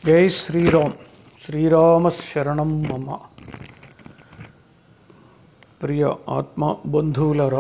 జై శ్రీరామ్ శ్రీరామ శరణం మమ ప్రియ ఆత్మ బంధువులరా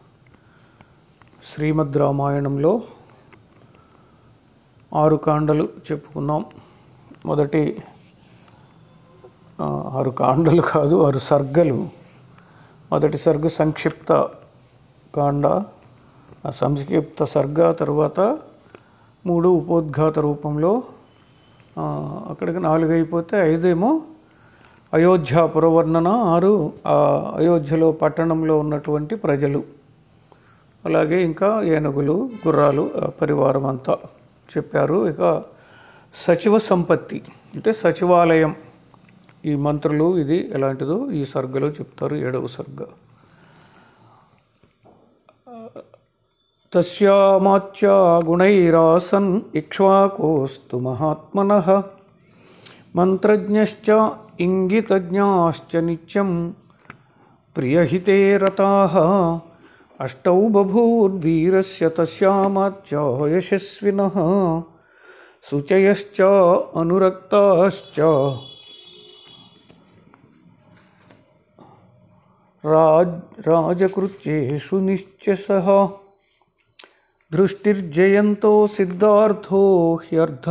శ్రీమద్ రామాయణంలో ఆరు కాండలు చెప్పుకున్నాం మొదటి ఆ, ఆరు కాండలు కాదు ఆరు సర్గలు మొదటి సర్గ సంక్షిప్త కాండ ఆ సంక్షిప్త సర్గ తర్వాత మూడు ఉపోద్ఘాత రూపంలో ఆ, అక్కడికి నాలుగు అయిపోతే ఐదేమో అయోధ్య పురవర్ణన ఆరు ఆ అయోధ్యలో పట్టణంలో ఉన్నటువంటి ప్రజలు అలాగే ఇంకా ఏనుగులు గుర్రాలు ఆ పరివారం అంతా చెప్పారు ఇక సచివ సంపత్తి అంటే సచివాలయం ఈ మంత్రులు ఇది ఎలాంటిదో ఈ సర్గలో చెప్తారు ఏడవ సర్గ తస్యామాచ్య గుణైరాసన్ ఇక్ష్వాకోస్తు మహాత్మనః మంత్రజ్ఞశ్చ ఇంగితజ్ఞాశ్చ నిత్యం ప్రియహితే రతాః అష్టౌ బభూద్వీరస్య తస్యామాచ్య యశస్వినః శుచయశ్చ అనురక్తాశ్చ రాజ్ రాజకృత్యేషు నిశ్చసః దృష్టిర్జయంతో సిద్ధార్థో హ్యర్థ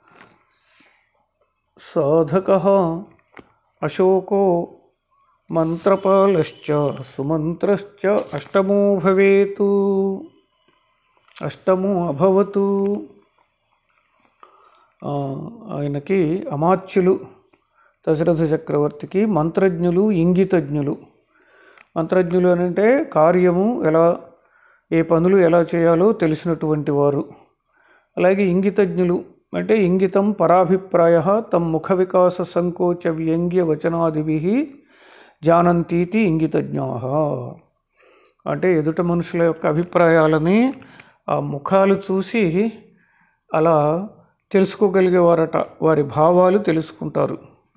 సాధకः అశోకో మంత్రపాలశ్చ సుమంత్రశ్చ అష్టమో భవేతు అష్టమో అభవతు ఆ, ఆయనకి అమాత్యులు దశరథ చక్రవర్తికి మంత్రజ్ఞులు ఇంగితజ్ఞులు మంత్రజ్ఞులు అని అంటే కార్యము ఎలా ఏ పనులు ఎలా చేయాలో తెలిసినటువంటి వారు అలాగే ఇంగితజ్ఞులు అంటే ఇంగితం పరాభిప్రాయ తమ్ ముఖ వికాస సంకోచ వ్యంగ్య వచనాదిభి జానంతీతి ఇంగితజ్ఞా అంటే ఎదుట మనుషుల యొక్క అభిప్రాయాలని ఆ ముఖాలు చూసి అలా తెలుసుకోగలిగేవారట వారి భావాలు తెలుసుకుంటారు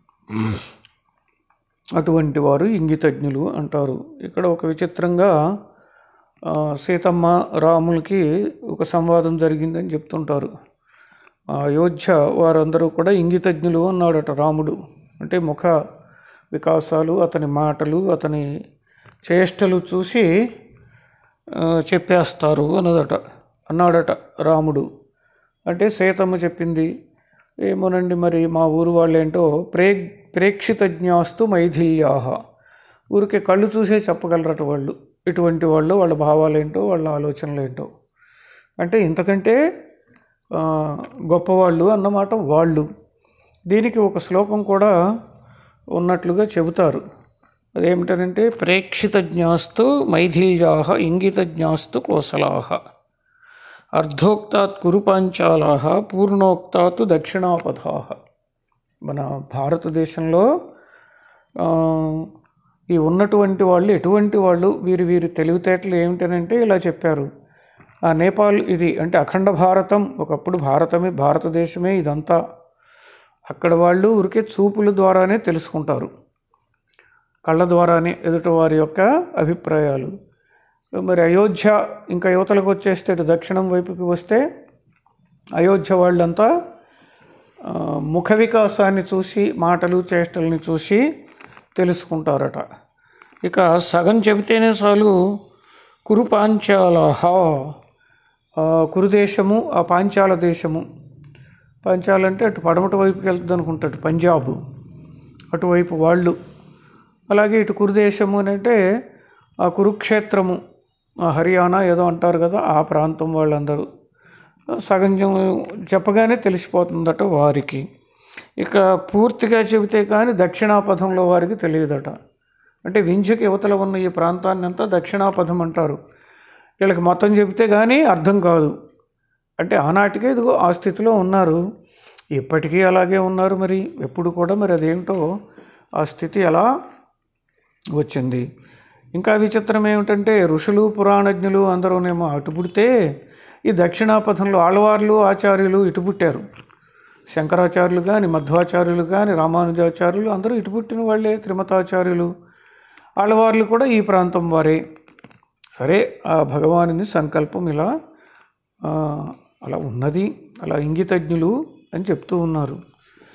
అటువంటి వారు ఇంగితజ్ఞులు అంటారు ఇక్కడ ఒక విచిత్రంగా ఆ, సీతమ్మ రాములకి ఒక సంవాదం జరిగిందని చెప్తుంటారు ఆ అయోధ్య వారందరూ కూడా ఇంగితజ్ఞులు అన్నాడట రాముడు అంటే ముఖ వికాసాలు అతని మాటలు అతని చేష్టలు చూసి ఆ, చెప్పేస్తారు అన్నదట అన్నాడట రాముడు అంటే సీతమ్మ చెప్పింది ఏమోనండి మరి మా ఊరు వాళ్ళేంటో ప్రే ప్రేక్షితజ్ఞాస్తు మైథిల్యాహ ఊరికే కళ్ళు చూసే చెప్పగలరట వాళ్ళు ఇటువంటి వాళ్ళు వాళ్ళ భావాలేంటో వాళ్ళ ఆలోచనలు ఏంటో అంటే ఇంతకంటే ఆ, గొప్పవాళ్ళు అన్నమాట వాళ్ళు దీనికి ఒక శ్లోకం కూడా ఉన్నట్లుగా చెబుతారు అదేమిటనంటే ప్రేక్షిత జ్ఞాస్తు మైథిల్యాహ ఇంగిత జ్ఞాస్తు కోసలాహ అర్ధోక్తాత్ కురుపాంచాలాహ పూర్ణోక్తాత్ దక్షిణాపథాహ మన భారతదేశంలో ఆ, ఈ ఉన్నటువంటి వాళ్ళు ఎటువంటి వాళ్ళు వీరి వీరి తెలివితేటలు ఏమిటనంటే ఇలా చెప్పారు ఆ నేపాల్ ఇది అంటే అఖండ భారతం ఒకప్పుడు భారతమే భారతదేశమే ఇదంతా అక్కడ వాళ్ళు ఊరికే చూపుల ద్వారానే తెలుసుకుంటారు కళ్ళ ద్వారానే ఎదుటి వారి యొక్క అభిప్రాయాలు మరి అయోధ్య ఇంకా యువతలకు వచ్చేస్తే ఇటు దక్షిణం వైపుకి వస్తే అయోధ్య వాళ్ళంతా ఆ, ముఖ వికాసాన్ని చూసి మాటలు చేష్టల్ని చూసి తెలుసుకుంటారట ఇక సగం చెబితేనే చాలు కురు పాంచాలహ ఆ, కురుదేశము ఆ పాంచాల దేశము పాంచాలంటే అటు పడమట వైపుకి వెళ్తుంది అనుకుంటాడు పంజాబ్ అటువైపు వాళ్ళు అలాగే ఇటు కురుదేశము అని అంటే ఆ కురుక్షేత్రము ఆ హర్యానా ఏదో అంటారు కదా ఆ ప్రాంతం వాళ్ళందరూ సగం చె- చెప్పగానే తెలిసిపోతుందట వారికి ఇక పూర్తిగా చెబితే కానీ దక్షిణాపథంలో వారికి తెలియదట అంటే వింధ్యకి యువతల ఉన్న ఈ ప్రాంతాన్ని అంతా దక్షిణాపథం అంటారు వీళ్ళకి మొత్తం చెబితే కానీ అర్థం కాదు అంటే ఆనాటికే ఇదిగో ఆ స్థితిలో ఉన్నారు ఇప్పటికీ అలాగే ఉన్నారు మరి ఎప్పుడు కూడా మరి అదేమిటో ఆ స్థితి ఎలా వచ్చింది ఇంకా విచిత్రం ఏమిటంటే ఋషులు పురాణజ్ఞులు అందరూనేమో అటు పుడితే ఈ దక్షిణాపథంలో ఆళ్వార్లు ఆచార్యులు ఇటు పుట్టారు శంకరాచార్యులు కానీ మధ్వాచార్యులు కానీ రామానుజాచార్యులు అందరూ ఇటు పుట్టిన వాళ్ళే త్రిమతాచార్యులు ఆళ్వార్లు కూడా ఈ ప్రాంతం వారే సరే ఆ భగవానుని సంకల్పం ఇలా ఆ, అలా ఉన్నది అలా ఇంగితజ్ఞులు అని చెప్తూ ఉన్నారు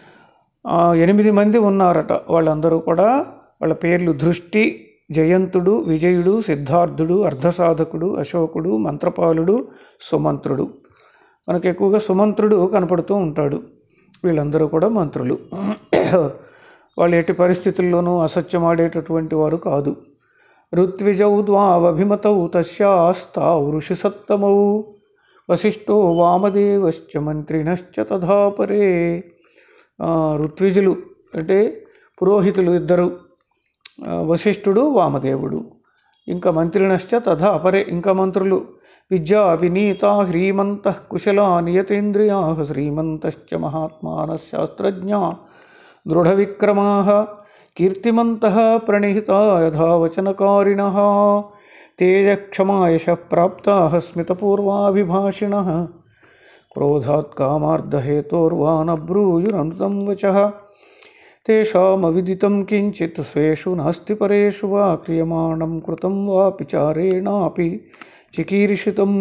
ఆ, ఎనిమిది మంది ఉన్నారట వాళ్ళందరూ కూడా వాళ్ళ పేర్లు దృష్టి జయంతుడు విజయుడు సిద్ధార్థుడు అర్ధసాధకుడు అశోకుడు మంత్రపాలుడు సుమంత్రుడు మనకు ఎక్కువగా సుమంత్రుడు కనపడుతూ ఉంటాడు వీళ్ళందరూ కూడా మంత్రులు వాళ్ళు ఎట్టి పరిస్థితుల్లోనూ అసత్యమాడేటటువంటి వారు కాదు ఋత్విజౌ ద్వావభిమతౌ తస్యాస్తాౌ ఋషిసత్తమౌ వశిష్ఠో వామదేవశ్చ మంత్రినశ్చ తథాపరే ఆ, ఋత్విజులు అంటే పురోహితులు ఇద్దరు ఆ, వశిష్ఠుడు వామదేవుడు ఇంకా మంత్రినశ్చ తథా అపరే ఇంకా మంత్రులు విద్యా వినీత హ్రీమంత కుశలా నియతేంద్రియా శ్రీమంతశ్చ మహాత్మాన శాస్త్రజ్ఞా దృఢవిక్రమా కీర్తిమంత ప్రణిహిత యథావచనకారిణ తేజక్షమా యశ ప్రాప్తా స్మితపూర్వాభిభాషిణ క్రోధాత్ కామార్ధహేతోర్వానబ్రూయురనుతం వచ తేషామవిదితం కించిత్ స్వేషు నాస్తి పరేషు వా క్రియమాణం కృతం వాపి చారేణాపి చికీర్షితం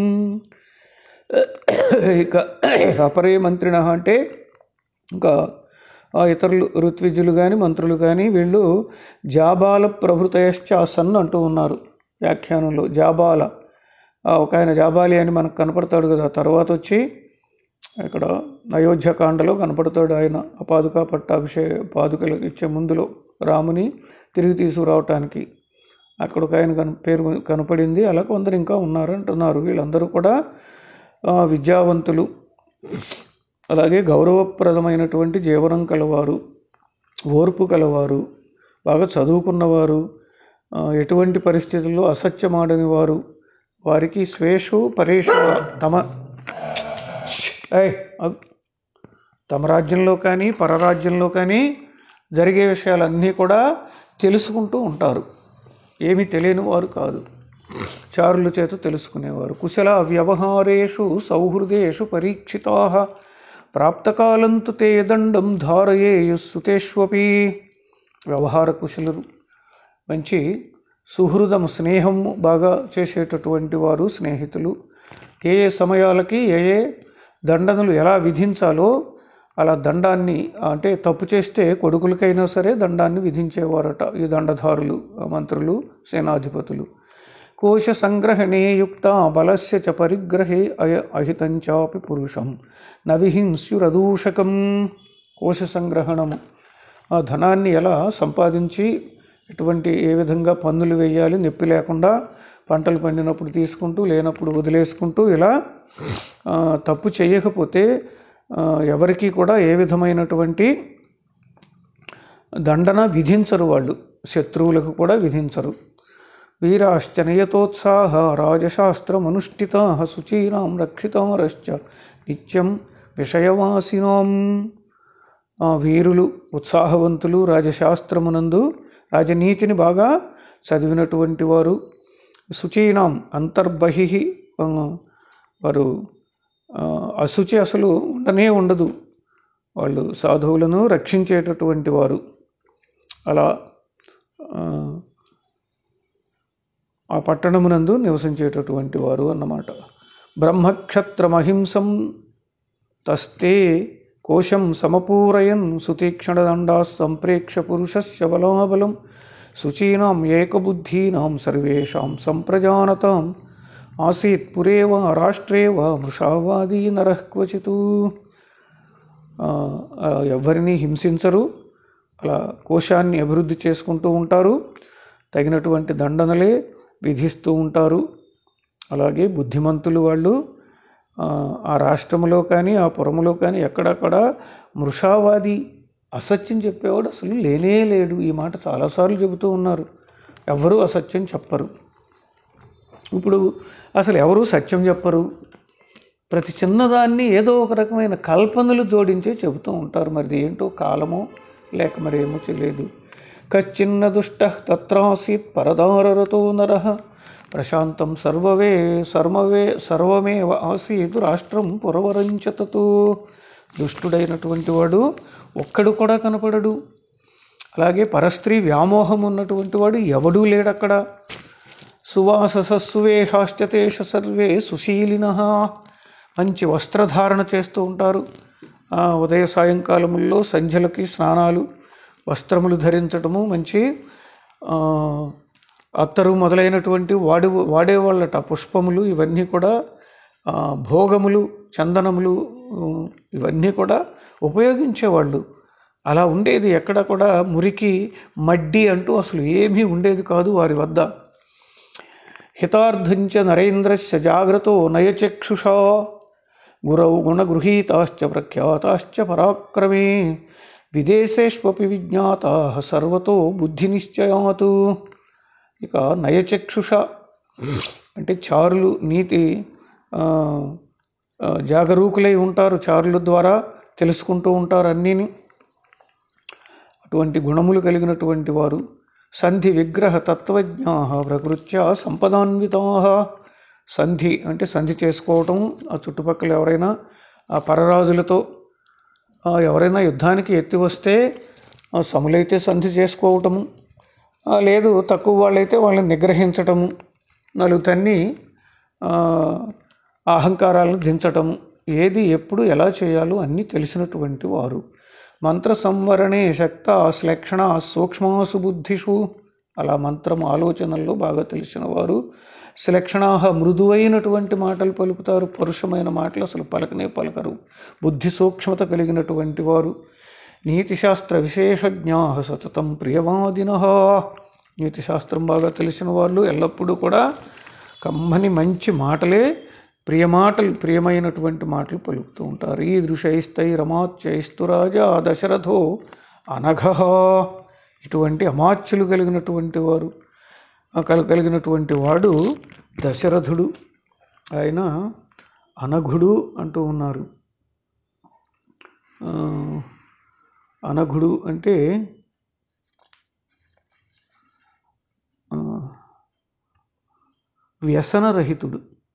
ఇక అపరే మంత్రిణ అంటే ఇంకా ఆ ఇతరులు ఋత్విజులు కానీ మంత్రులు కానీ వీళ్ళు జాబాల ప్రభృతయశ్చాసన్ అంటూ ఉన్నారు వ్యాఖ్యానంలో జాబాల ఆ ఒక ఆయన జాబాలి అని మనకు కనపడతాడు కదా తర్వాత వచ్చి ఇక్కడ అయోధ్యకాండలో కనపడతాడు ఆయన ఆ పాదుకా పట్టాభిషే పాదుకలు ఇచ్చే ముందులో రాముని తిరిగి తీసుకురావటానికి అక్కడ ఒక ఆయన కన పేరు కనపడింది అలా కొందరు ఇంకా ఉన్నారు అంటున్నారు వీళ్ళందరూ కూడా ఆ, విద్యావంతులు అలాగే గౌరవప్రదమైనటువంటి జీవనం కలవారు ఓర్పు కలవారు బాగా చదువుకున్నవారు ఆ, ఎటువంటి పరిస్థితుల్లో అసత్యమాడని వారు వారికి స్వేషు పరేషు తమ ఏయ్, అగ్. తమ రాజ్యంలో కానీ పరరాజ్యంలో కానీ జరిగే విషయాలన్నీ కూడా తెలుసుకుంటూ ఉంటారు ఏమీ తెలియని వారు కాదు చారుల చేత తెలుసుకునేవారు కుశల వ్యవహారేషు సౌహృదేషు పరీక్షితా ప్రాప్తకాలంతు తే దండం ధారయేయు సుతేష్వపి వ్యవహార కుశలురు మంచి సుహృదం స్నేహం బాగా చేసేటటువంటి వారు స్నేహితులు ఏ ఏ సమయాలకి ఏ ఏ దండనలు ఎలా విధించాలో అలా దండాన్ని అంటే తప్పు చేస్తే కొడుకులకైనా సరే దండాన్ని విధించేవారట ఈ దండధారులు మంత్రులు సేనాధిపతులు కోశ సంగ్రహణే యుక్త బలస్య చ పరిగ్రహే అయ అహితంచాపి పురుషం నవిహింస్యురదూషకం కోశ సంగ్రహణము ఆ ధనాన్ని ఎలా సంపాదించి ఎటువంటి ఏ విధంగా పన్నులు వేయాలి నొప్పి లేకుండా పంటలు పండినప్పుడు తీసుకుంటూ లేనప్పుడు వదిలేసుకుంటూ ఇలా ఆ, తప్పు చేయకపోతే ఆ, ఎవరికి కూడా ఏ విధమైనటువంటి దండన విధించరు వాళ్ళు శత్రువులకు కూడా విధించరు వీరాశ్చనయతోత్సాహ రాజశాస్త్రమనుష్ఠితా శుచీనాం రక్షితారశ్చ నిత్యం విషయవాసినాం ఆ, వీరులు ఉత్సాహవంతులు రాజశాస్త్రమునందు రాజనీతిని బాగా చదివినటువంటి వారు శుచీనాం అంతర్బహి ఆ, వారు ఆ, అశుచి అసలు ఉండనే ఉండదు వాళ్ళు సాధువులను రక్షించేటటువంటి వారు అలా ఆ, ఆ పట్టణమునందు నివసించేటటువంటి వారు అన్నమాట బ్రహ్మక్షత్రమహింసం తస్తే కోశం సమపూరయన్ సుతీక్షణదండా సంప్రేక్ష పురుషస్య బలాబలం శుచీనాం ఏకబుద్ధీనాం సర్వేషాం సంప్రజానతాం ఆసీత్ పురే వా రాష్ట్రే వా మృషావాదీ నరః క్వచిత్ ఆ, ఆ, ఎవరిని హింసించరు అలా కోశాన్ని అభివృద్ధి చేసుకుంటూ ఉంటారు తగినటువంటి దండనలే విధిస్తూ ఉంటారు అలాగే బుద్ధిమంతులు వాళ్ళు ఆ, ఆ రాష్ట్రంలో కానీ ఆ పురములో కానీ ఎక్కడక్కడ మృషావాది అసత్యం చెప్పేవాడు అసలు లేనే లేడు ఈ మాట చాలాసార్లు చెబుతూ ఉన్నారు ఎవ్వరూ అసత్యం చెప్పరు ఇప్పుడు అసలు ఎవరు సత్యం చెప్పరు ప్రతి చిన్నదాన్ని ఏదో ఒక రకమైన కల్పనలు జోడించే చెబుతూ ఉంటారు మరి ఏంటో కాలమో లేక మరి ఏమో తెలియదు కచ్చిన్న దుష్ట తత్రాసీత్ పరదారరతో నర ప్రశాంతం సర్వవే సర్వవే సర్వమేవ ఆసీత్ రాష్ట్రం పురవరంచతతో దుష్టుడైనటువంటి వాడు ఒక్కడు కూడా కనపడడు అలాగే పరస్త్రీ వ్యామోహం ఉన్నటువంటి వాడు ఎవడూ లేడక్కడ సువాససస్సువేషాశ్చతేష సర్వే సుశీలిన మంచి వస్త్రధారణ చేస్తూ ఉంటారు ఆ, ఉదయ సాయంకాలముల్లో సంధ్యలకి స్నానాలు వస్త్రములు ధరించటము మంచి ఆ, అత్తరు మొదలైనటువంటి వాడి వాడేవాళ్ళట పుష్పములు ఇవన్నీ కూడా ఆ, భోగములు చందనములు ఉ, ఇవన్నీ కూడా ఉపయోగించేవాళ్ళు అలా ఉండేది ఎక్కడ కూడా మురికి మడ్డి అంటూ అసలు ఏమీ ఉండేది కాదు వారి వద్ద హితార్థంచ నరేంద్రస్య జాగ్రత్తో నయచక్షుషా గురౌ గుణగృహీతాశ్చ ప్రఖ్యాతాశ్చ పరాక్రమే విదేశేష్వపి విజ్ఞాతా సర్వతో బుద్ధినిశ్చయాత్ ఇక నయచక్షుష అంటే చారులు నీతి ఆ, ఆ, జాగరూకులై ఉంటారు చారుల ద్వారా తెలుసుకుంటూ ఉంటారు అన్నీని అటువంటి గుణములు కలిగినటువంటి వారు సంధి విగ్రహ తత్వజ్ఞా ప్రకృత్య సంపదాన్వితా సంధి అంటే సంధి చేసుకోవటం ఆ చుట్టుపక్కల ఎవరైనా ఆ పరరాజులతో ఆ, ఎవరైనా యుద్ధానికి ఎత్తి వస్తే ఆ సములైతే సంధి చేసుకోవటము ఆ, లేదు తక్కువ వాళ్ళైతే వాళ్ళని నిగ్రహించటము నలుగు తన్ని ఆ, అహంకారాలను దించటము ఏది ఎప్పుడు ఎలా చేయాలో అన్నీ తెలిసినటువంటి వారు మంత్ర సంవరణే శక్త శ్లక్షణ సూక్ష్మాసు బుద్ధిషు అలా మంత్రం ఆలోచనల్లో బాగా తెలిసిన వారు శ్లక్షణ మృదువైనటువంటి మాటలు పలుకుతారు పరుషమైన మాటలు అసలు పలకనే పలకరు బుద్ధి సూక్ష్మత కలిగినటువంటి వారు నీతిశాస్త్ర విశేషజ్ఞా సతతం ప్రియవాదిన నీతిశాస్త్రం బాగా తెలిసిన వాళ్ళు ఎల్లప్పుడూ కూడా కమ్మని మంచి మాటలే ప్రియమాటలు ప్రియమైనటువంటి మాటలు పలుకుతూ ఉంటారు ఈ దృశైస్తై రమాచైస్తు రాజా దశరథో అనఘ ఇటువంటి అమాత్యులు కలిగినటువంటి వారు ఆ కల కలిగినటువంటి వాడు దశరథుడు ఆయన అనఘుడు అంటూ ఉన్నారు ఆ, అనఘుడు అంటే ఆ, వ్యసనరహితుడు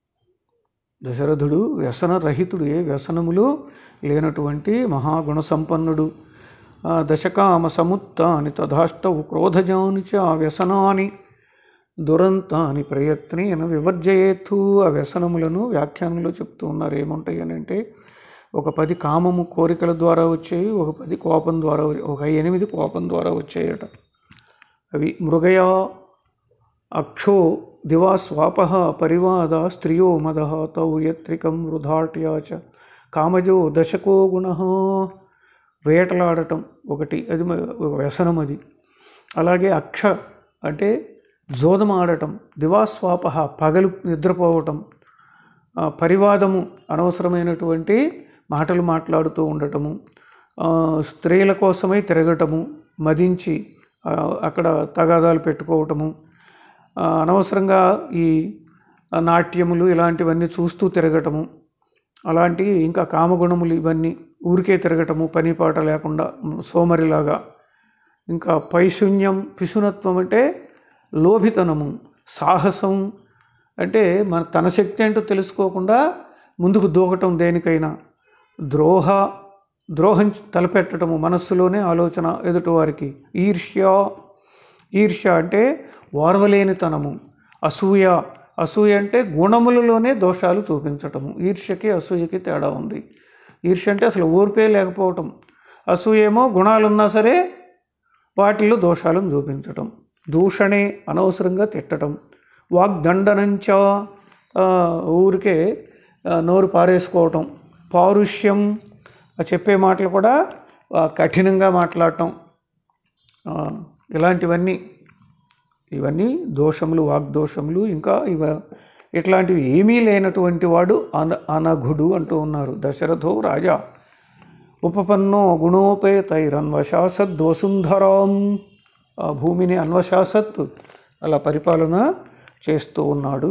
దశరథుడు వ్యసనరహితుడు ఏ వ్యసనములు లేనటువంటి మహాగుణ సంపన్నుడు ఆ దశకామ సముత్తాని తథాష్టవు క్రోధజాని చ ఆ వ్యసనాని దురంతాని ప్రయత్నేన వివర్జయేత్తు ఆ వ్యసనములను వ్యాఖ్యానంలో చెప్తూ ఉన్నారు ఏముంటాయి అని అంటే ఒక పది కామము కోరికల ద్వారా వచ్చేవి ఒక పది కోపం ద్వారా ఒక ఎనిమిది కోపం ద్వారా వచ్చాయట అవి మృగయ అక్షో దివా స్వాప పరివాద స్త్రియో మద తౌ యత్రికం వృధాట్యా చ కామజో దశకో గుణ వేటలాడటం ఒకటి అది మ- ఒక వ్యసనం అది అలాగే అక్ష అంటే జోదం ఆడటం దివాస్వాప పగలు నిద్రపోవటం ఆ, పరివాదము అనవసరమైనటువంటి మాటలు మాట్లాడుతూ ఉండటము ఆ, స్త్రీల కోసమై తిరగటము మదించి ఆ, అక్కడ తగాదాలు పెట్టుకోవటము ఆ, అనవసరంగా ఈ ఆ, నాట్యములు ఇలాంటివన్నీ చూస్తూ తిరగటము అలాంటి ఇంకా కామగుణములు ఇవన్నీ ఊరికే తిరగటము పని పాట లేకుండా సోమరిలాగా ఇంకా పైశూన్యం పిశునత్వం అంటే లోభితనము సాహసం అంటే మన తన శక్తి ఏంటో తెలుసుకోకుండా ముందుకు దూకటం దేనికైనా ద్రోహ ద్రోహం తలపెట్టడము మనస్సులోనే ఆలోచన ఎదుటివారికి ఈర్ష్య ఈర్ష్య అంటే ఓర్వలేనితనము అసూయ అసూయ అంటే గుణములలోనే దోషాలు చూపించటము ఈర్ష్యకి అసూయకి తేడా ఉంది ఈర్ష్య అంటే అసలు ఓర్పే లేకపోవటం అసూయ ఏమో గుణాలున్నా సరే వాటిల్లో దోషాలను చూపించటం దూషణే అనవసరంగా తిట్టడం వాగ్దండనంచ ఆ, ఊరికే ఆ, నోరు పారేసుకోవటం పారుష్యం ఆ చెప్పే మాటలు కూడా ఆ, కఠినంగా మాట్లాడటం ఆ, ఇలాంటివన్నీ ఇవన్నీ దోషములు వాగ్దోషములు ఇంకా ఇవ ఇట్లాంటివి ఏమీ లేనటువంటి వాడు అన అనఘుడు అంటూ ఉన్నారు దశరథో రాజా ఉపపన్నో గుణోపేతైరన్వశాసత్ దోసుంధరాం ఆ భూమిని అన్వశాసత్ అలా పరిపాలన చేస్తూ ఉన్నాడు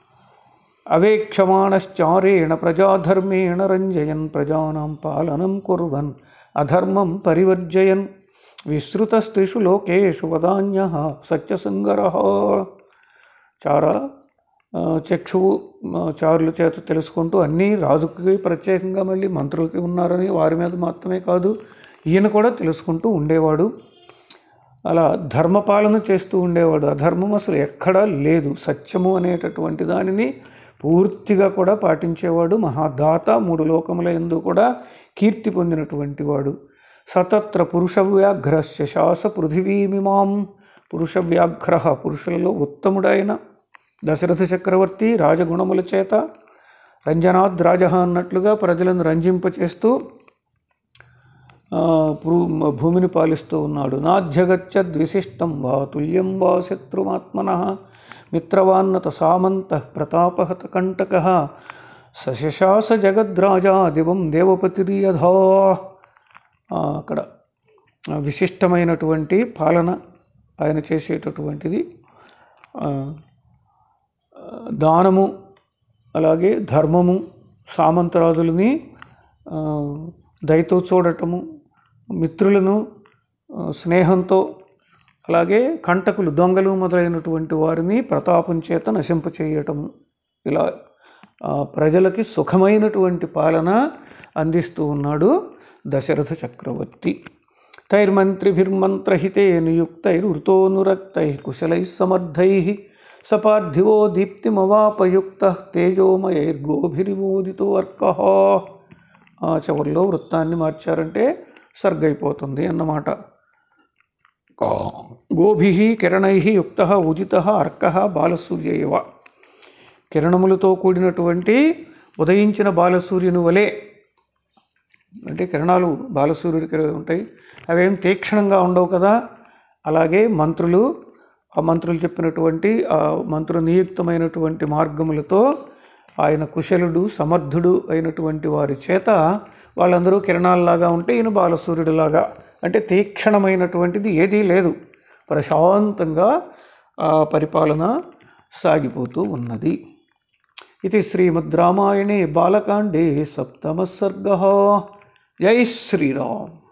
అవేక్షమాణశ్చారేణ ప్రజాధర్మేణ రంజయన్ ప్రజానాం పాలనం కుర్వన్ అధర్మం పరివర్జయన్ విశ్రుతస్త్రిషు లోకేషు వదాన్య సత్యసంగర చాలా ఆ, చక్షువు ఆ, చారుల చేత తెలుసుకుంటూ అన్నీ రాజుకి ప్రత్యేకంగా మళ్ళీ మంత్రులకి ఉన్నారని వారి మీద మాత్రమే కాదు ఈయన కూడా తెలుసుకుంటూ ఉండేవాడు అలా ధర్మపాలన చేస్తూ ఉండేవాడు అధర్మం అసలు ఎక్కడా లేదు సత్యము అనేటటువంటి దానిని పూర్తిగా కూడా పాటించేవాడు మహాదాత మూడు లోకముల ఎందు కూడా కీర్తి పొందినటువంటి వాడు సతత్ర పురుష వ్యాఘ్ర శశాస పృథివీమిమాం పురుష వ్యాఘ్ర పురుషులలో ఉత్తముడైన దశరథ చక్రవర్తి రాజగుణముల చేత రంజనాద్ రాజ అన్నట్లుగా ప్రజలను రంజింపచేస్తూ ఆ, భూ- భూమిని పాలిస్తూ ఉన్నాడు నాధ్యగచ్చద్విశిష్టం వా తుల్యం వా శత్రుమాత్మన మిత్రవాన్నత సామంత ప్రతాపహత కంటక సశశాస జగద్రాజా దివం దేవపతిరియధా ఆ, అక్కడ ఆ, విశిష్టమైనటువంటి పాలన ఆయన చేసేటటువంటిది ఆ, దానము అలాగే ధర్మము సామంతరాజులని ఆ, దయతో చూడటము మిత్రులను ఆ, స్నేహంతో అలాగే కంటకులు దొంగలు మొదలైనటువంటి వారిని ప్రతాపం చేత నశింపచేయటము ఇలా ఆ, ప్రజలకి సుఖమైనటువంటి పాలన అందిస్తూ ఉన్నాడు దశరథ చక్రవర్తి తైర్మంత్రిభిర్మంత్రహితే నియుక్తైర్వృతోనురక్తై కుశలై సమర్థై సపార్థివో దీప్తిమవాపయుక్త తేజోమయైర్గోభిరిమోదితో అర్క ఆ చివరిలో వృత్తాన్ని మార్చారంటే సర్గైపోతుంది అన్నమాట గోభి కిరణై యుక్త ఉదిత అర్క బాలసూర్య ఇవ కిరణములతో కూడినటువంటి ఉదయించిన బాలసూర్యుని వలె అంటే కిరణాలు బాలసూర్యుడికి ఉంటాయి అవేం తీక్షణంగా ఉండవు కదా అలాగే మంత్రులు ఆ మంత్రులు చెప్పినటువంటి ఆ మంత్రు నియుక్తమైనటువంటి మార్గములతో ఆయన కుశలుడు సమర్థుడు అయినటువంటి వారి చేత వాళ్ళందరూ కిరణాలలాగా ఉంటే ఈయన బాలసూర్యుడిలాగా అంటే తీక్షణమైనటువంటిది ఏదీ లేదు ప్రశాంతంగా ఆ పరిపాలన సాగిపోతూ ఉన్నది ఇది శ్రీమద్ రామాయణే బాలకాండే సప్తమ సర్గ జై శ్రీరామ్